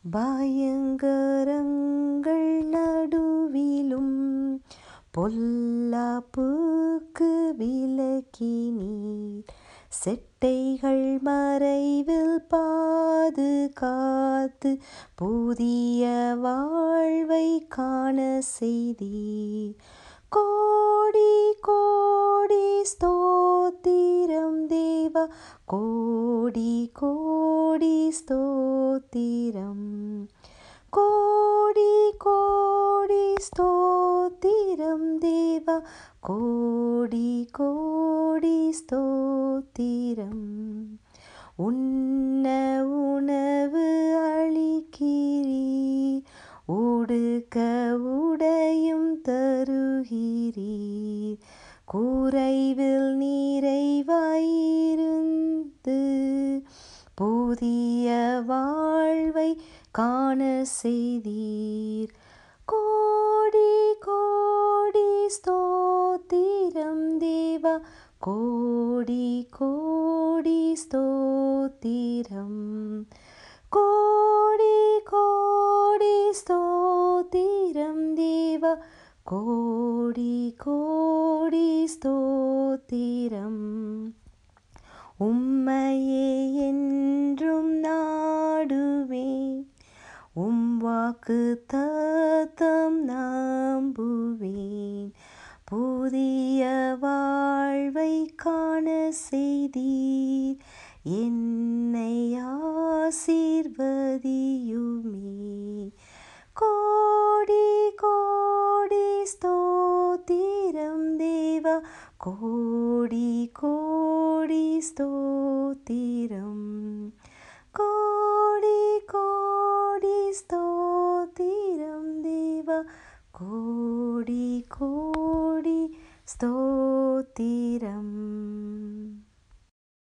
பயங்கரங்கள் நடுவிலும் பொல்லாப்புக்கு விலக்கி நீர் செட்டைகள் மறைவில் பாதுகாத்து புதிய வாழ்வை காண செய்தீர் கோடி கோடி ஸ்தோத்திரம் தேவா கோடி கோடி ஸ்தோத்திரம் கோடி கோடி ஸ்தோத்திரம் தேவா கோடி கோடி ஸ்தோத்திரம் உண்ண உணவு அளிக்கிறீர் உடுக்க உடையும் தருகிறீர் குறைவில் நிறைவாயிருந்து புதிய வாழ்வை காண செய்தீர் கோடி கோடி ஸ்தோத்திரம் தேவா கோடி கோடி ஸ்தோத்திரம் கோடி கோடி ஸ்தோத்திரம் தேவா கோடி கோடி ஸ்தோத்திரம் உம்மையே என்றும் நாடுவேன் உம் வாக்கு தத்தம் நம்புவேன் புதிய வாழ்வை காண செய்தீர் என்னை ஆசீர்வதியுமே கோடி கோடி ஸ்தோத்திரம் தேவா கோடி கோடி ஸ்தோத்திரம் கோடி கோடி ஸ்தோத்திரம் தேவா கோடி கோடி ஸ்தோத்திரம்